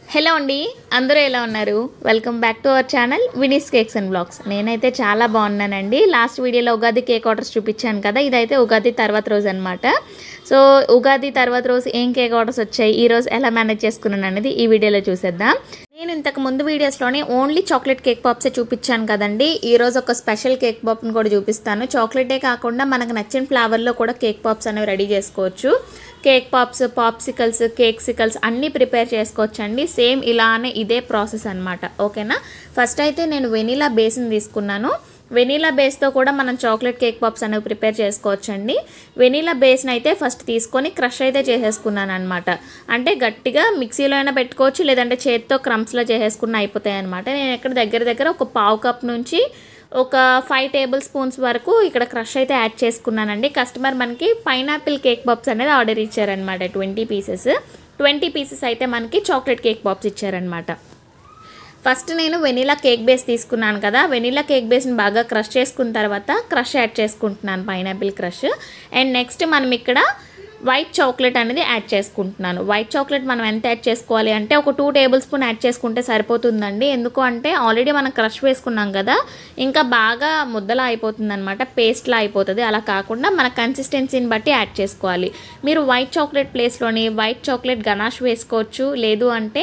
hello అండి అందరూ ఎలా ఉన్నారు welcome back to our channel Vini's cakes and blogs నేనైతే చాలా బాగున్నానండి లాస్ట్ వీడియోలో ఉగాది కేక్ ఆర్డర్స్ చూపించాను కదా ఇదైతే ఉగాది తర్వాత రోజు అనమాట సో ఉగాది తర్వాత రోజు ఏం కేక్ ఆర్డర్స్ వచ్చాయి ఈ రోజు ఎలా మేనేజ్ చేసుకున్నాను అనేది ఈ వీడియోలో చూసేద్దాం నేను ఇంతకు ముందు వీడియోస్లోనే ఓన్లీ చాక్లెట్ కేక్ పాప్సే చూపించాను కదండి ఈ రోజు ఒక స్పెషల్ కేక్ పాప్ని కూడా చూపిస్తాను చాక్లెటే కాకుండా మనకు నచ్చిన ఫ్లేవర్లో కూడా కేక్ పాప్స్ అనేవి రెడీ చేసుకోవచ్చు కేక్ పాప్స్ పాప్సికల్స్ కేక్సికల్స్ అన్నీ ప్రిపేర్ చేసుకోవచ్చు అండి సేమ్ ఇలానే ఇదే ప్రాసెస్ అనమాట ఓకేనా ఫస్ట్ అయితే నేను వెనీలా బేస్ని తీసుకున్నాను వెనీలా బేస్తో కూడా మనం చాక్లెట్ కేక్ పాప్స్ అనేవి ప్రిపేర్ చేసుకోవచ్చు అండి వెనీలా బేస్ని అయితే ఫస్ట్ తీసుకొని క్రష్ అయితే చేసేసుకున్నాను అనమాట అంటే గట్టిగా మిక్సీలో అయినా పెట్టుకోవచ్చు లేదంటే చేతితో క్రమ్స్లో చేసేసుకున్న అయిపోతాయి అనమాట నేను ఇక్కడ దగ్గర దగ్గర ఒక పావు కప్ నుంచి ఒక ఫైవ్ టేబుల్ స్పూన్స్ వరకు ఇక్కడ క్రష్ అయితే యాడ్ చేసుకున్నానండి కస్టమర్ మనకి పైనాపిల్ కేక్ పాప్స్ అనేది ఆర్డర్ ఇచ్చారనమాట ట్వంటీ పీసెస్ ట్వంటీ పీసెస్ అయితే మనకి చాక్లెట్ కేక్ పాప్స్ ఇచ్చారనమాట ఫస్ట్ నేను వెనీలా కేక్ బేస్ తీసుకున్నాను కదా వెనీలా కేక్ బేస్ని బాగా క్రష్ చేసుకున్న తర్వాత క్రష్ యాడ్ చేసుకుంటున్నాను పైనాపిల్ క్రష్ అండ్ నెక్స్ట్ మనం ఇక్కడ వైట్ చాక్లెట్ అనేది యాడ్ చేసుకుంటున్నాను వైట్ చాక్లెట్ మనం ఎంత యాడ్ చేసుకోవాలి అంటే ఒక టూ టేబుల్ స్పూన్ యాడ్ చేసుకుంటే సరిపోతుందండి ఎందుకు అంటే ఆల్రెడీ మనం క్రష్ వేసుకున్నాం కదా ఇంకా బాగా ముద్దలా అయిపోతుంది అనమాట పేస్ట్లా అయిపోతుంది అలా కాకుండా మన కన్సిస్టెన్సీని బట్టి యాడ్ చేసుకోవాలి మీరు వైట్ చాక్లెట్ ప్లేస్లోని వైట్ చాక్లెట్ గనాష్ వేసుకోవచ్చు లేదు అంటే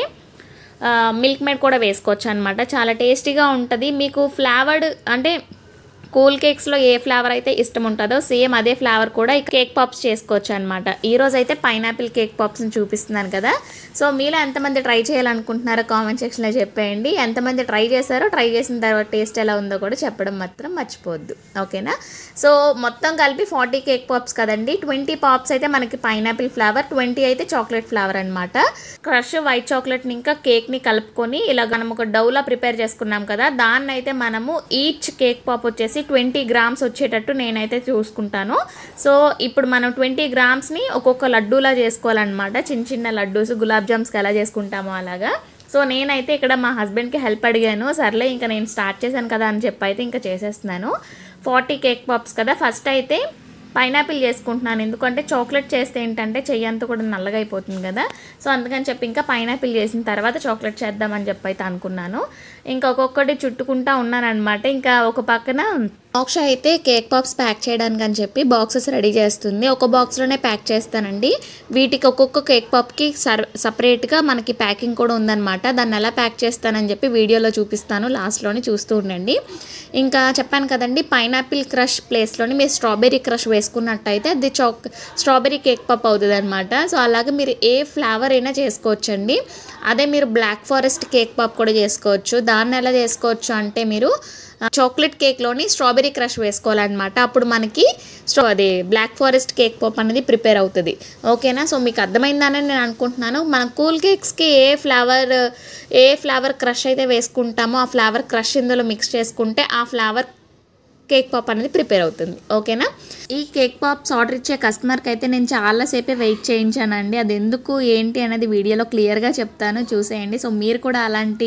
మిల్క్ మేడ్ కూడా వేసుకోవచ్చు అనమాట చాలా టేస్టీగా ఉంటుంది మీకు ఫ్లేవర్డ్ అంటే కూల్ కేక్స్లో ఏ ఫ్లేవర్ అయితే ఇష్టం ఉంటుందో సేమ్ అదే ఫ్లేవర్ కూడా ఈ కేక్ పాప్స్ చేసుకోవచ్చు అనమాట ఈరోజు అయితే పైనాపిల్ కేక్ పాప్స్ని చూపిస్తున్నాను కదా సో మీలో ఎంతమంది ట్రై చేయాలనుకుంటున్నారో కామెంట్ సెక్షన్లో చెప్పేయండి ఎంతమంది ట్రై చేశారో ట్రై చేసిన తర్వాత టేస్ట్ ఎలా ఉందో కూడా చెప్పడం మాత్రం మర్చిపోవద్దు ఓకేనా సో మొత్తం కలిపి ఫార్టీ కేక్ పాప్స్ కదండి ట్వంటీ పాప్స్ అయితే మనకి పైనాపిల్ ఫ్లేవర్ ట్వంటీ అయితే చాక్లెట్ ఫ్లేవర్ అనమాట క్రష్ వైట్ చాక్లెట్ని ఇంకా కేక్ని కలుపుకొని ఇలా మనం ఒక డౌలా ప్రిపేర్ చేసుకున్నాం కదా దాన్ని అయితే మనము ఈచ్ కేక్ పాప్ వచ్చేసి ట్వంటీ గ్రామ్స్ వచ్చేటట్టు నేనైతే చూసుకుంటాను సో ఇప్పుడు మనం ట్వంటీ గ్రామ్స్ని ఒక్కొక్క లడ్డూలా చేసుకోవాలన్నమాట చిన్న చిన్న లడ్డూస్ గులాబ్ జామ్స్కి ఎలా చేసుకుంటామో అలాగా సో నేనైతే ఇక్కడ మా హస్బెండ్కి హెల్ప్ అడిగాను సర్లే ఇంకా నేను స్టార్ట్ చేశాను కదా అని చెప్పి అయితే ఇంకా చేసేస్తున్నాను ఫార్టీ కేక్ పాప్స్ కదా ఫస్ట్ అయితే పైనాపిల్ చేసుకుంటున్నాను ఎందుకంటే చాక్లెట్ చేస్తే ఏంటంటే చెయ్యంతా కూడా నల్లగా అయిపోతుంది కదా సో అందుకని చెప్పి ఇంకా పైనాపిల్ చేసిన తర్వాత చాక్లెట్ చేద్దామని చెప్పి అయితే అనుకున్నాను ఇంకా ఒక్కొక్కటి చుట్టుకుంటా ఉన్నానమాట ఇంకా ఒక పక్కన మోక్ష అయితే కేక్ పాప్స్ ప్యాక్ చేయడానికి అని చెప్పి బాక్సెస్ రెడీ చేస్తుంది ఒక బాక్స్లోనే ప్యాక్ చేస్తానండి వీటికి ఒక్కొక్క కేక్ పాప్కి సర్ సపరేట్గా మనకి ప్యాకింగ్ కూడా ఉందన్నమాట దాన్ని ఎలా ప్యాక్ చేస్తానని చెప్పి వీడియోలో చూపిస్తాను లాస్ట్లోని చూస్తూ ఉండండి ఇంకా చెప్పాను కదండి పైనాపిల్ క్రష్ ప్లేస్లోని మీరు స్ట్రాబెర్రీ క్రష్ వేసుకున్నట్టయితే అది చాక్ స్ట్రాబెర్రీ కేక్ పాప్ అవుతుంది అనమాట సో అలాగే మీరు ఏ ఫ్లేవర్ అయినా చేసుకోవచ్చండి అదే మీరు బ్లాక్ ఫారెస్ట్ కేక్ పాప్ కూడా చేసుకోవచ్చు దాన్ని ఎలా చేసుకోవచ్చు అంటే మీరు చాక్లెట్ కేక్లోని స్ట్రాబెరీ క్రష్ వేసుకోవాలన్నమాట అప్పుడు మనకి స్ట్రా అది బ్లాక్ ఫారెస్ట్ కేక్ పాప్ అనేది ప్రిపేర్ అవుతుంది ఓకేనా సో మీకు అర్థమైందని నేను అనుకుంటున్నాను మనం కూల్ కేక్స్కి ఏ ఫ్లేవర్ ఏ ఫ్లేవర్ క్రష్ అయితే వేసుకుంటామో ఆ ఫ్లేవర్ క్రష్ ఇందులో మిక్స్ చేసుకుంటే ఆ ఫ్లేవర్ కేక్ పాప్ అనేది ప్రిపేర్ అవుతుంది ఓకేనా ఈ కేక్ పాప్స్ ఆర్డర్ ఇచ్చే కస్టమర్కి అయితే నేను చాలాసేపే వెయిట్ చేయించానండి అది ఎందుకు ఏంటి అనేది వీడియోలో క్లియర్గా చెప్తాను చూసేయండి సో మీరు కూడా అలాంటి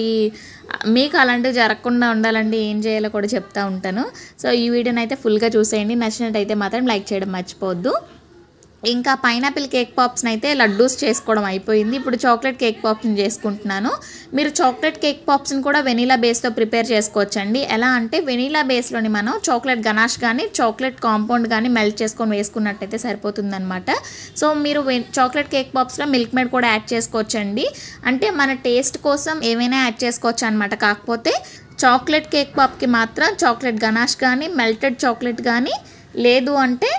మీకు అలాంటివి జరగకుండా ఉండాలండి ఏం చేయాలో కూడా చెప్తా ఉంటాను సో ఈ వీడియోని అయితే ఫుల్గా చూసేయండి నచ్చినట్టయితే మాత్రం లైక్ చేయడం మర్చిపోవద్దు ఇంకా పైనాపిల్ కేక్ పాప్స్ని అయితే లడ్డూస్ చేసుకోవడం అయిపోయింది ఇప్పుడు చాక్లెట్ కేక్ పాప్స్ని చేసుకుంటున్నాను మీరు చాక్లెట్ కేక్ పాప్స్ని కూడా వెనీలా బేస్తో ప్రిపేర్ చేసుకోవచ్చండి ఎలా అంటే వెనీలా బేస్లోని మనం చాక్లెట్ గనాష్ కానీ చాక్లెట్ కాంపౌండ్ కానీ మెల్ట్ చేసుకొని వేసుకున్నట్టయితే సరిపోతుందన్నమాట సో మీరు చాక్లెట్ కేక్ పాప్స్లో మిల్క్ మేడ్ కూడా యాడ్ చేసుకోవచ్చండి అంటే మన టేస్ట్ కోసం ఏమైనా యాడ్ చేసుకోవచ్చు అనమాట కాకపోతే చాక్లెట్ కేక్ పాప్కి మాత్రం చాక్లెట్ గనాష్ కానీ మెల్టెడ్ చాక్లెట్ కానీ లేదు అంటే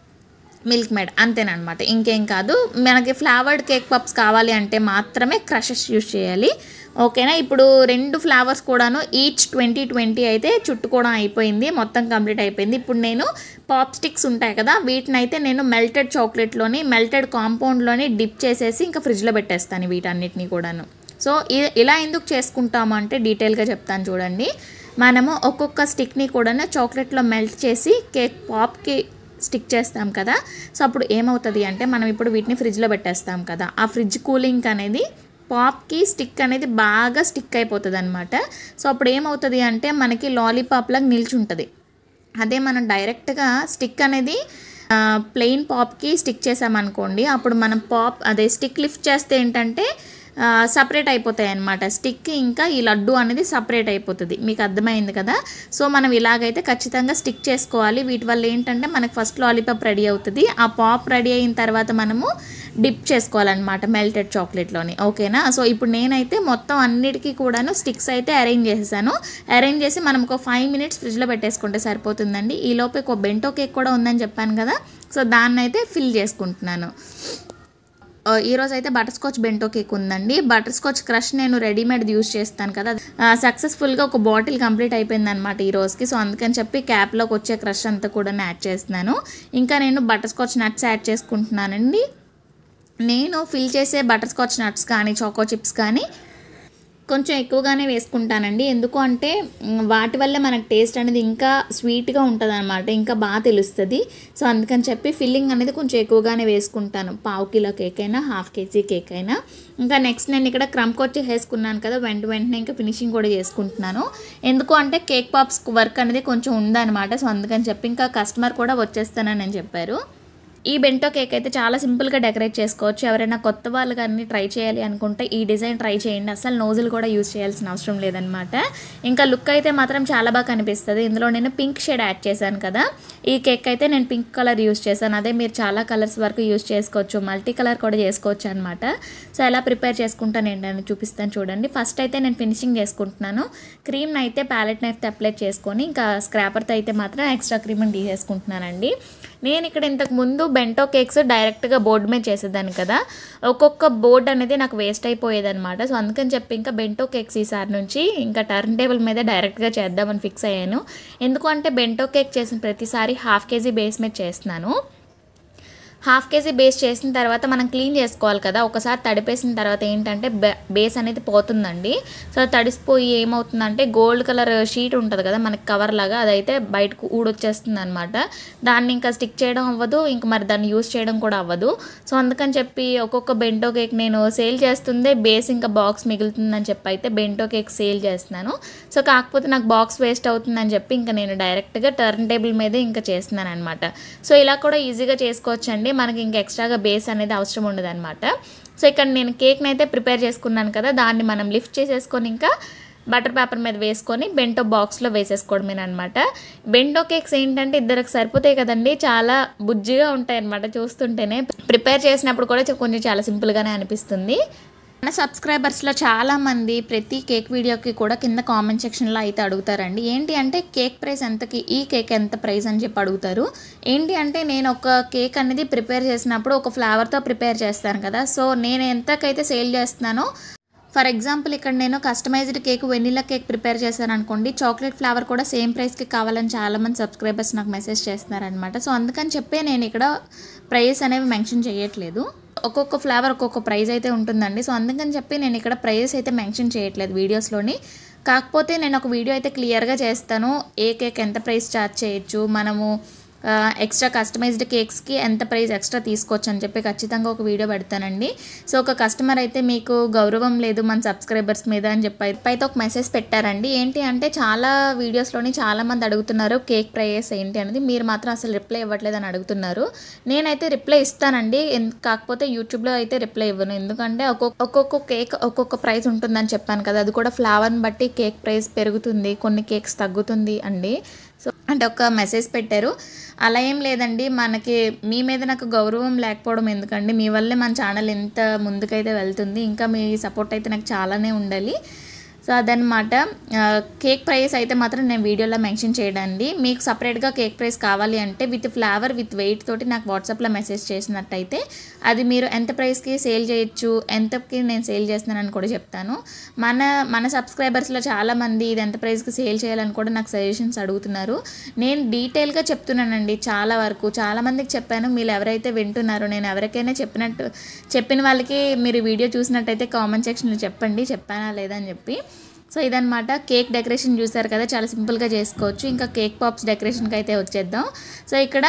మిల్క్ మేడ్ అంతేనమాట ఇంకేం కాదు మనకి ఫ్లేవర్డ్ కేక్ పప్స్ కావాలి అంటే మాత్రమే క్రషెస్ యూస్ చేయాలి ఓకేనా ఇప్పుడు రెండు ఫ్లేవర్స్ కూడాను ఈచ్ ట్వంటీ ట్వంటీ అయితే చుట్టుకోవడం అయిపోయింది మొత్తం కంప్లీట్ అయిపోయింది ఇప్పుడు నేను పాప్ స్టిక్స్ ఉంటాయి కదా వీటిని అయితే నేను మెల్టెడ్ చాక్లెట్లోని మెల్టెడ్ కాంపౌండ్లోని డిప్ చేసేసి ఇంకా ఫ్రిడ్జ్లో పెట్టేస్తాను వీటన్నిటిని కూడాను సో ఇలా ఎందుకు చేసుకుంటాము అంటే డీటెయిల్గా చెప్తాను చూడండి మనము ఒక్కొక్క స్టిక్ని కూడా చాక్లెట్లో మెల్ట్ చేసి కేక్ పాప్కి స్టిక్ చేస్తాం కదా సో అప్పుడు ఏమవుతుంది అంటే మనం ఇప్పుడు వీటిని ఫ్రిడ్జ్లో పెట్టేస్తాం కదా ఆ ఫ్రిడ్జ్ కూలింగ్ అనేది పాప్కి స్టిక్ అనేది బాగా స్టిక్ అయిపోతుంది అనమాట సో అప్పుడు ఏమవుతుంది అంటే మనకి లాలీపాప్లాగా నిల్చుంటుంది అదే మనం డైరెక్ట్గా స్టిక్ అనేది ప్లెయిన్ పాప్కి స్టిక్ చేసామనుకోండి అప్పుడు మనం పాప్ అదే స్టిక్ లిఫ్ట్ చేస్తే ఏంటంటే సపరేట్ అయిపోతాయి అనమాట స్టిక్ ఇంకా ఈ లడ్డు అనేది సపరేట్ అయిపోతుంది మీకు అర్థమైంది కదా సో మనం ఇలాగైతే ఖచ్చితంగా స్టిక్ చేసుకోవాలి వీటి వల్ల ఏంటంటే మనకు ఫస్ట్ లాలీపాప్ రెడీ అవుతుంది ఆ పాప్ రెడీ అయిన తర్వాత మనము డిప్ చేసుకోవాలన్నమాట మెల్టెడ్ చాక్లెట్లోని ఓకేనా సో ఇప్పుడు నేనైతే మొత్తం అన్నిటికీ కూడాను స్టిక్స్ అయితే అరేంజ్ చేసేసాను అరేంజ్ చేసి మనం ఒక ఫైవ్ మినిట్స్ ఫ్రిడ్జ్లో పెట్టేసుకుంటే సరిపోతుందండి ఈ లోపు ఒక బెంటో కేక్ కూడా ఉందని చెప్పాను కదా సో దాన్ని అయితే ఫిల్ చేసుకుంటున్నాను ఆ, ఈ రోజు అయితే బటర్ స్కాచ్ బెంటో కేక్ ఉందండి బటర్ స్కాచ్ క్రష్ నేను రెడీమేడ్ యూస్ చేస్తాను కదా సక్సెస్ఫుల్గా ఒక బాటిల్ కంప్లీట్ అయిపోయింది అనమాట ఈ రోజుకి సో అందుకని చెప్పి క్యాప్లోకి వచ్చే క్రష్ అంతా కూడా యాడ్ చేస్తున్నాను ఇంకా నేను బటర్ స్కాచ్ నట్స్ యాడ్ చేసుకుంటున్నానండి నేను ఫిల్ చేసే బటర్ స్కాచ్ నట్స్ కానీ చాకో చిప్స్ కానీ కొంచెం ఎక్కువగానే వేసుకుంటానండి ఎందుకు అంటే మ్, వాటి వల్ల మనకు టేస్ట్ అనేది ఇంకా స్వీట్గా ఉంటుంది అనమాట ఇంకా బాగా తెలుస్తుంది సో అందుకని చెప్పి ఫిల్లింగ్ అనేది కొంచెం ఎక్కువగానే వేసుకుంటాను పావు కిలో కేక్ అయినా హాఫ్ కేజీ కేక్ అయినా ఇంకా నెక్స్ట్ నేను ఇక్కడ క్రమ్కి వచ్చి వేసుకున్నాను కదా వెంట వెంటనే ఇంకా ఫినిషింగ్ కూడా చేసుకుంటున్నాను ఎందుకు అంటే కేక్ పాప్స్ వర్క్ అనేది కొంచెం ఉందన్నమాట సో అందుకని చెప్పి ఇంకా కస్టమర్ కూడా వచ్చేస్తానని అని చెప్పారు ఈ బెంటో కేక్ అయితే చాలా సింపుల్గా డెకరేట్ చేసుకోవచ్చు ఎవరైనా కొత్త వాళ్ళు కానీ ట్రై చేయాలి అనుకుంటే ఈ డిజైన్ ట్రై చేయండి అసలు నోజులు కూడా యూజ్ చేయాల్సిన అవసరం లేదనమాట ఇంకా లుక్ అయితే మాత్రం చాలా బాగా కనిపిస్తుంది ఇందులో నేను పింక్ షేడ్ యాడ్ చేశాను కదా ఈ కేక్ అయితే నేను పింక్ కలర్ యూజ్ చేశాను అదే మీరు చాలా కలర్స్ వరకు యూజ్ చేసుకోవచ్చు మల్టీ కలర్ కూడా చేసుకోవచ్చు అనమాట సో ఎలా ప్రిపేర్ చేసుకుంటాను ఏంటని చూపిస్తాను చూడండి ఫస్ట్ అయితే నేను ఫినిషింగ్ చేసుకుంటున్నాను క్రీమ్ని అయితే ప్యాలెట్ నైఫ్తో అప్లై చేసుకొని ఇంకా స్క్రాపర్తో అయితే మాత్రం ఎక్స్ట్రా క్రీమ్ని తీసేసుకుంటున్నానండి నేను ఇక్కడ ఇంతకు ముందు బెంటో కేక్స్ డైరెక్ట్గా బోర్డు మీద చేసేదాన్ని కదా ఒక్కొక్క బోర్డ్ అనేది నాకు వేస్ట్ అయిపోయేది అనమాట సో అందుకని చెప్పి ఇంకా బెంటో కేక్స్ ఈసారి నుంచి ఇంకా టర్న్ టేబుల్ మీద డైరెక్ట్గా చేద్దామని ఫిక్స్ అయ్యాను ఎందుకు అంటే బెంటో కేక్ చేసిన ప్రతిసారి హాఫ్ కేజీ బేస్ మీద చేస్తున్నాను హాఫ్ కేజీ బేస్ చేసిన తర్వాత మనం క్లీన్ చేసుకోవాలి కదా ఒకసారి తడిపేసిన తర్వాత ఏంటంటే బే- బేస్ అనేది పోతుందండి సో తడిసిపోయి ఏమవుతుందంటే గోల్డ్ కలర్ షీట్ ఉంటుంది కదా మనకి కవర్ లాగా అదైతే బయటకు ఊడొచ్చేస్తుంది అనమాట దాన్ని ఇంకా స్టిక్ చేయడం అవ్వదు ఇంకా మరి దాన్ని యూస్ చేయడం కూడా అవ్వదు సో అందుకని చెప్పి ఒక్కొక్క బెంటో కేక్ నేను సేల్ చేస్తుందే బేస్ ఇంకా బాక్స్ మిగులుతుందని చెప్పి అయితే బెంటో కేక్ సేల్ చేస్తున్నాను సో కాకపోతే నాకు బాక్స్ వేస్ట్ అవుతుందని చెప్పి ఇంకా నేను డైరెక్ట్గా టర్న్ టేబుల్ మీదే ఇంకా చేస్తున్నాను అనమాట సో ఇలా కూడా ఈజీగా చేసుకోవచ్చండి మనకి ఇంకా ఎక్స్ట్రాగా బేస్ అనేది అవసరం ఉండదు అనమాట సో ఇక్కడ నేను కేక్ని అయితే ప్రిపేర్ చేసుకున్నాను కదా దాన్ని మనం లిఫ్ట్ చేసేసుకొని ఇంకా బటర్ పేపర్ మీద వేసుకొని బెంటో బాక్స్లో వేసేసుకోవడమేనమాట బెంటో కేక్స్ ఏంటంటే ఇద్దరికి సరిపోతాయి కదండి చాలా బుజ్జిగా ఉంటాయి అనమాట చూస్తుంటేనే ప్రిపేర్ చేసినప్పుడు కూడా చ- కొంచెం చాలా సింపుల్గానే అనిపిస్తుంది మన సబ్స్క్రైబర్స్లో చాలామంది ప్రతి కేక్ వీడియోకి కూడా కింద కామెంట్ సెక్షన్లో అయితే అడుగుతారండి ఏంటి అంటే కేక్ ప్రైస్ ఎంతకి ఈ కేక్ ఎంత ప్రైస్ అని చెప్పి అడుగుతారు ఏంటి అంటే నేను ఒక కేక్ అనేది ప్రిపేర్ చేసినప్పుడు ఒక ఫ్లేవర్తో ప్రిపేర్ చేస్తాను కదా సో నేను ఎంతకైతే సేల్ చేస్తున్నానో ఫర్ ఎగ్జాంపుల్ ఇక్కడ నేను customised cake vanilla cake prepare చేశాను అనుకోండి చాక్లెట్ ఫ్లేవర్ కూడా సేమ్ ప్రైస్కి కావాలని చాలామంది సబ్స్క్రైబర్స్ నాకు మెసేజ్ చేస్తున్నారనమాట సో అందుకని చెప్పే నేను ఇక్కడ ప్రైస్ అనేవి మెన్షన్ చేయట్లేదు ఒక్కొక్క ఫ్లేవర్ ఒక్కొక్క ప్రైస్ అయితే ఉంటుందండి సో అందుకని చెప్పి నేను ఇక్కడ ప్రైస్ అయితే మెన్షన్ చేయట్లేదు వీడియోస్లోని కాకపోతే నేను ఒక వీడియో అయితే క్లియర్గా చేస్తాను ఏ కేక్ ఎంత ప్రైస్ చార్జ్ చేయొచ్చు మనము ఎక్స్ట్రా కస్టమైజ్డ్ కేక్స్కి ఎంత ప్రైస్ ఎక్స్ట్రా తీసుకోవచ్చు అని చెప్పి ఖచ్చితంగా ఒక వీడియో పెడతానండి సో ఒక కస్టమర్ అయితే మీకు గౌరవం లేదు మన సబ్స్క్రైబర్స్ మీద అని చెప్పి అయితే ఒక మెసేజ్ పెట్టారండి ఏంటి అంటే చాలా వీడియోస్లోని చాలామంది అడుగుతున్నారు కేక్ ప్రైస్ ఏంటి అనేది మీరు మాత్రం అసలు రిప్లై ఇవ్వట్లేదు అని అడుగుతున్నారు నేనైతే రిప్లై ఇస్తానండి ఎన్- కాకపోతే యూట్యూబ్లో అయితే రిప్లై ఇవ్వను ఎందుకంటే ఒక్కొక్క ఒక్కొక్క కేక్ ఒక్కొక్క ప్రైస్ ఉంటుందని చెప్పాను కదా అది కూడా ఫ్లేవర్ని బట్టి కేక్ ప్రైస్ పెరుగుతుంది కొన్ని కేక్స్ తగ్గుతుంది అండి సో అంటే ఒక మెసేజ్ పెట్టారు అలా ఏం లేదండి మనకి మీ మీద నాకు గౌరవం లేకపోవడం ఎందుకండి మీ వల్లే మన ఛానల్ ఎంత ముందుకైతే వెళ్తుంది ఇంకా మీ సపోర్ట్ అయితే నాకు చాలానే ఉండాలి సో అదనమాట ఆ, కేక్ ప్రైస్ అయితే మాత్రం నేను వీడియోలో మెన్షన్ చేయడండి మీకు సపరేట్గా కేక్ ప్రైస్ కావాలి అంటే విత్ ఫ్లేవర్ విత్ వెయిట్ తోటి నాకు వాట్సాప్లో మెసేజ్ చేసినట్టయితే అది మీరు ఎంత ప్రైస్కి సేల్ చేయొచ్చు ఎంతకి నేను సేల్ చేస్తున్నానని కూడా చెప్తాను మన మన సబ్స్క్రైబర్స్లో చాలామంది ఇది ఎంత ప్రైస్కి సేల్ చేయాలని కూడా నాకు సజెషన్స్ అడుగుతున్నారు నేను డీటెయిల్గా చెప్తున్నానండి చాలా వరకు చాలామందికి చెప్పాను మీరు ఎవరైతే వింటున్నారో నేను ఎవరికైనా చెప్పినట్టు చెప్పిన వాళ్ళకి మీరు వీడియో చూసినట్టయితే కామెంట్ సెక్షన్లో చెప్పండి చెప్పానా లేదా అని చెప్పి సో ఇదనమాట కేక్ డెకరేషన్ చూసారు కదా చాలా సింపుల్గా చేసుకోవచ్చు ఇంకా కేక్ పాప్స్ డెకరేషన్కి అయితే వచ్చేద్దాం సో ఇక్కడ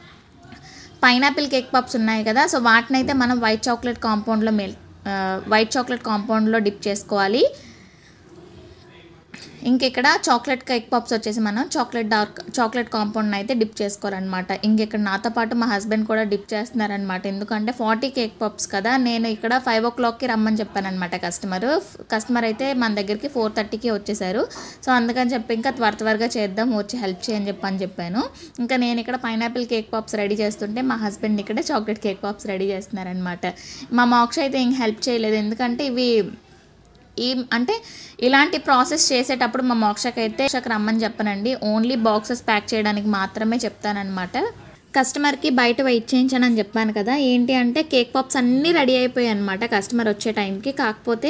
పైనాపిల్ కేక్ పాప్స్ ఉన్నాయి కదా సో వాటిని అయితే మనం వైట్ చాక్లెట్ కాంపౌండ్లో మెల్ వైట్ చాక్లెట్ కాంపౌండ్లో డిప్ చేసుకోవాలి ఇంక ఇక్కడ చాక్లెట్ కేక్ పాప్స్ వచ్చేసి మనం చాక్లెట్ డార్క్ చాక్లెట్ కాంపౌండ్ అయితే డిప్ చేసుకోవాలన్నమాట ఇంక ఇక్కడ నాతో పాటు మా హస్బెండ్ కూడా డిప్ చేస్తున్నారనమాట ఎందుకంటే ఫార్టీ కేక్ పాప్స్ కదా నేను ఇక్కడ ఫైవ్ ఓ క్లాక్కి రమ్మని చెప్పాను అనమాట కస్టమర్ కస్టమర్ అయితే మన దగ్గరికి ఫోర్ థర్టీకి వచ్చేసారు సో అందుకని చెప్పి ఇంకా త్వర త్వరగా చేద్దాం వచ్చి హెల్ప్ చేయని చెప్పని చెప్పాను ఇంకా నేను ఇక్కడ పైనాపిల్ కేక్ పాప్స్ రెడీ చేస్తుంటే మా హస్బెండ్ ఇక్కడ చాక్లెట్ కేక్ పాప్స్ రెడీ చేస్తున్నారనమాట మా మాక్స్ అయితే ఇంక హెల్ప్ చేయలేదు ఎందుకంటే ఇవి ఈ అంటే ఇలాంటి ప్రాసెస్ చేసేటప్పుడు మా మోక్షకి అయితే మోక్షకి రమ్మని చెప్పనండి ఓన్లీ బాక్సెస్ ప్యాక్ చేయడానికి మాత్రమే చెప్తానమాట కస్టమర్కి బయట వెయిట్ చేయించానని చెప్పాను కదా ఏంటి అంటే కేక్ పాప్స్ అన్నీ రెడీ అయిపోయాయి అనమాట కస్టమర్ వచ్చే టైంకి కాకపోతే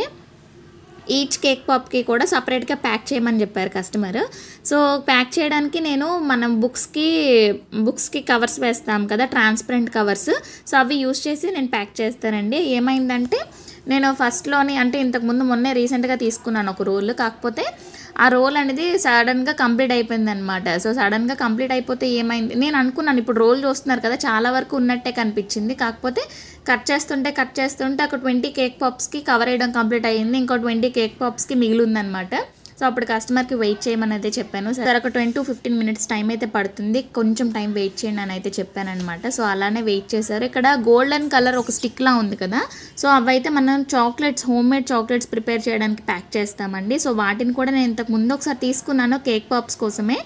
ఈచ్ కేక్ పాప్కి కూడా సపరేట్గా ప్యాక్ చేయమని చెప్పారు కస్టమర్ సో ప్యాక్ చేయడానికి నేను మనం బుక్స్కి బుక్స్కి కవర్స్ వేస్తాం కదా ట్రాన్స్పరెంట్ కవర్స్ సో అవి యూస్ చేసి నేను ప్యాక్ చేస్తానండి ఏమైందంటే నేను ఫస్ట్లోని అంటే ఇంతకుముందు మొన్నే రీసెంట్గా తీసుకున్నాను ఒక రోల్ కాకపోతే ఆ రోల్ అనేది సడన్గా కంప్లీట్ అయిపోయింది అనమాట సో సడన్గా కంప్లీట్ అయిపోతే ఏమైంది నేను అనుకున్నాను ఇప్పుడు రోల్ చూస్తున్నారు కదా చాలా వరకు ఉన్నట్టే కనిపించింది కాకపోతే కట్ చేస్తుంటే కట్ చేస్తుంటే ఒక ట్వంటీ కేక్ పాప్స్కి కవర్ చేయడం కంప్లీట్ అయ్యింది ఇంకో ట్వంటీ కేక్ పాప్స్కి మిగిలిందనమాట సో అప్పుడు కస్టమర్కి వెయిట్ చేయమని అయితే చెప్పాను సరే ఒక twenty to fifteen minutes time అయితే పడుతుంది కొంచెం టైం వెయిట్ చేయండి అని అయితే చెప్పాను అనమాట సో అలానే వెయిట్ చేశారు ఇక్కడ గోల్డెన్ కలర్ ఒక స్టిక్లా ఉంది కదా సో అవైతే మనం chocolates home made chocolates prepare చేయడానికి ప్యాక్ చేస్తామండి సో వాటిని కూడా నేను ఇంతకు ముందు ఒకసారి తీసుకున్నాను కేక్ పాప్స్ కోసమే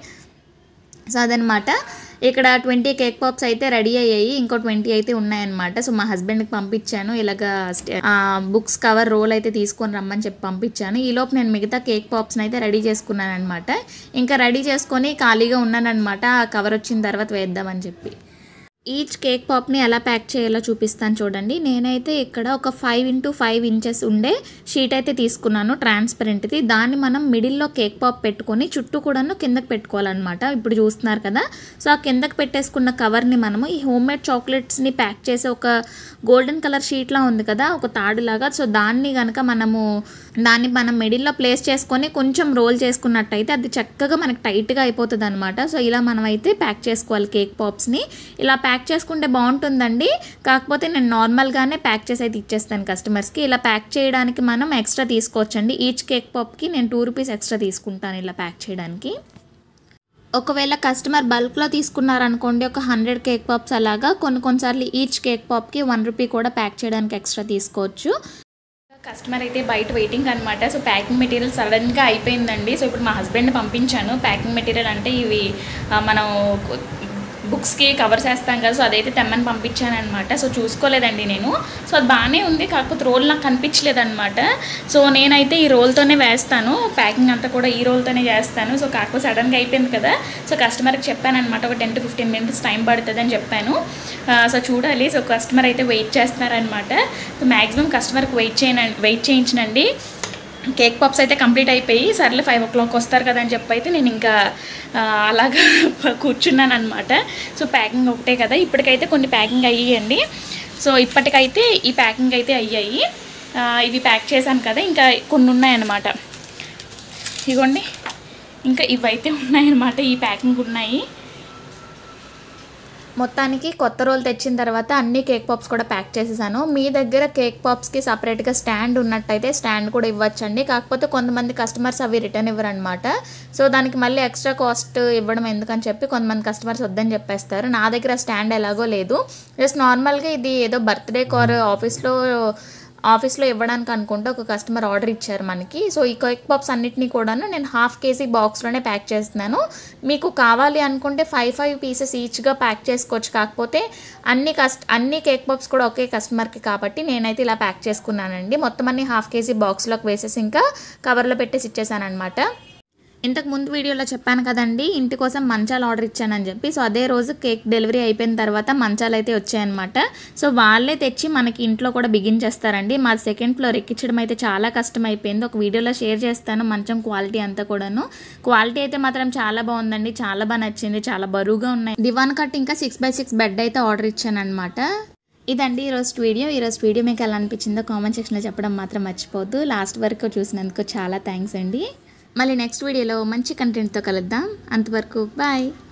సో అదనమాట ఇక్కడ ట్వంటీ కేక్ పాప్స్ అయితే రెడీ అయ్యాయి ఇంకో ట్వంటీ అయితే ఉన్నాయన్నమాట సో మా హస్బెండ్కి పంపించాను ఇలాగా బుక్స్ కవర్ రోల్ అయితే తీసుకొని రమ్మని చెప్పి పంపించాను ఈలోపు నేను మిగతా కేక్ పాప్స్ని అయితే రెడీ చేసుకున్నాను అనమాట ఇంకా రెడీ చేసుకొని ఖాళీగా ఉన్నానమాట ఆ కవర్ వచ్చిన తర్వాత వేద్దామని చెప్పి ఈచ్ కేక్ పాప్ని ఎలా ప్యాక్ చేయాలో చూపిస్తాను చూడండి నేనైతే ఇక్కడ ఒక ఫైవ్ ఇంటూ ఫైవ్ ఇంచెస్ ఉండే షీట్ అయితే తీసుకున్నాను ట్రాన్స్పరెంట్ది దాన్ని మనం మిడిల్లో కేక్ పాప్ పెట్టుకొని చుట్టూ కూడాను కిందకి పెట్టుకోవాలన్నమాట ఇప్పుడు చూస్తున్నారు కదా సో ఆ కిందకి పెట్టేసుకున్న కవర్ని మనము ఈ హోమ్ మేడ్ చాక్లెట్స్ని ప్యాక్ చేసే ఒక గోల్డెన్ కలర్ షీట్లా ఉంది కదా ఒక తాడులాగా సో దాన్ని కనుక మనము దాన్ని మనం మిడిల్లో ప్లేస్ చేసుకొని కొంచెం రోల్ చేసుకున్నట్టయితే అది చక్కగా మనకి టైట్గా అయిపోతుంది అనమాట సో ఇలా మనం అయితే ప్యాక్ చేసుకోవాలి కేక్ పాప్స్ని ఇలా ప్యాక్ చేసుకుంటే బాగుంటుందండి కాకపోతే నేను నార్మల్గానే ప్యాక్ చేసి అయితే ఇచ్చేస్తాను కస్టమర్స్కి ఇలా ప్యాక్ చేయడానికి మనం ఎక్స్ట్రా తీసుకోవచ్చండి ఈచ్ కేక్ పాప్కి నేను టూ రూపీస్ ఎక్స్ట్రా తీసుకుంటాను ఇలా ప్యాక్ చేయడానికి ఒకవేళ కస్టమర్ బల్క్లో తీసుకున్నారనుకోండి ఒక హండ్రెడ్ కేక్ పాప్స్ అలాగా కొన్ని కొన్నిసార్లు ఈచ్ కేక్ పాప్కి వన్ రూపీ కూడా ప్యాక్ చేయడానికి ఎక్స్ట్రా తీసుకోవచ్చు కస్టమర్ అయితే బయట వెయిటింగ్ అనమాట సో ప్యాకింగ్ మెటీరియల్ సడన్గా అయిపోయిందండి సో ఇప్పుడు మా హస్బెండ్ పంపించాను ప్యాకింగ్ మెటీరియల్ అంటే ఇవి ఆ, మనం బుక్స్కి కవర్స్ వేస్తాం కదా సో అదైతే తెమ్మని పంపించాను అనమాట సో చూసుకోలేదండి నేను సో అది బాగానే ఉంది కాకపోతే రోల్ నాకు కనిపించలేదు అనమాట సో నేనైతే ఈ రోల్తోనే వేస్తాను ప్యాకింగ్ అంతా కూడా ఈ రోల్తోనే చేస్తాను సో కాకపోతే సడన్గా అయిపోయింది కదా సో కస్టమర్కి చెప్పాను అనమాట ఒక ten to fifteen minutes time పడుతుంది అని చెప్పాను ఆ, సో చూడాలి సో కస్టమర్ అయితే వెయిట్ చేస్తున్నారనమాట సో మ్యాక్సిమం కస్టమర్కి వెయిట్ చేయన వెయిట్ చేయించనండి కేక్ పాప్స్ అయితే కంప్లీట్ అయిపోయి సర్లే ఫైవ్ ఓ క్లాక్ వస్తారు కదా అని చెప్పి అయితే నేను ఇంకా ఆ, అలాగా కూర్చున్నాను అనమాట సో ప్యాకింగ్ ఒకటే కదా ఇప్పటికైతే కొన్ని ప్యాకింగ్ అయ్యాయండి సో ఇప్పటికైతే ఈ ప్యాకింగ్ అయితే అయ్యాయి ఆ, ఇవి ప్యాక్ చేశాను కదా ఇంకా కొన్ని ఉన్నాయన్నమాట ఇగోండి ఇంకా ఇవైతే ఉన్నాయన్నమాట ఈ ప్యాకింగ్ ఉన్నాయి మొత్తానికి కొత్త రోల్ తెచ్చిన తర్వాత అన్ని కేక్ పాప్స్ కూడా ప్యాక్ చేసేసాను మీ దగ్గర కేక్ పాప్స్కి సపరేట్గా స్టాండ్ ఉన్నట్టయితే స్టాండ్ కూడా ఇవ్వచ్చండి కాకపోతే కొంతమంది కస్టమర్స్ అవి రిటర్న్ ఇవ్వరనమాట సో దానికి మళ్ళీ ఎక్స్ట్రా కాస్ట్ ఇవ్వడం ఎందుకని చెప్పి కొంతమంది కస్టమర్స్ వద్దని చెప్పేస్తారు నా దగ్గర స్టాండ్ ఎలాగో లేదు జస్ట్ నార్మల్గా ఇది ఏదో బర్త్డే కార్ ఆఫీస్లో ఆఫీస్లో ఇవ్వడానికి అనుకుంటే ఒక కస్టమర్ ఆర్డర్ ఇచ్చారు మనకి సో ఈ కేక్ పాప్స్ అన్నిటినీ కూడాను నేను హాఫ్ కేజీ బాక్స్లోనే ప్యాక్ చేస్తున్నాను మీకు కావాలి అనుకుంటే ఫైవ్ ఫైవ్ పీసెస్ ఈచ్గా ప్యాక్ చేసుకోవచ్చు కాకపోతే అన్ని కస్ట్ అన్ని కేక్ పాప్స్ కూడా ఒకే కస్టమర్కి కాబట్టి నేనైతే ఇలా ప్యాక్ చేసుకున్నానండి మొత్తం అన్ని హాఫ్ కేజీ బాక్స్లోకి వేసేసి ఇంకా కవర్లో పెట్టేసి ఇచ్చేసాను అనమాట ఇంతకు ముందు వీడియోలో చెప్పాను కదండి ఇంటి కోసం మంచాలు ఆర్డర్ ఇచ్చానని చెప్పి సో అదే రోజు కేక్ డెలివరీ అయిపోయిన తర్వాత మంచాలు అయితే వచ్చాయన్నమాట సో వాళ్ళే తెచ్చి మనకి ఇంట్లో కూడా బిగించేస్తారండి మా సెకండ్ ఫ్లోర్ ఎక్కించడం అయితే చాలా కష్టం అయిపోయింది ఒక వీడియోలో షేర్ చేస్తాను మంచం క్వాలిటీ అంతా కూడాను క్వాలిటీ అయితే మాత్రం చాలా బాగుందండి చాలా బాగా నచ్చింది చాలా బరువుగా ఉన్నాయి దివాన్ కట్ ఇంకా సిక్స్ బై సిక్స్ బెడ్ అయితే ఆర్డర్ ఇచ్చాను అనమాట ఇదండి ఈరోజు వీడియో ఈరోజు వీడియో మీకు ఎలా అనిపించిందో కామెంట్ సెక్షన్లో చెప్పడం మాత్రం మర్చిపోవద్దు లాస్ట్ వరకు చూసినందుకు చాలా థ్యాంక్స్ అండి మళ్ళీ నెక్స్ట్ వీడియోలో మంచి కంటెంట్తో కలుద్దాం అంతవరకు బాయ్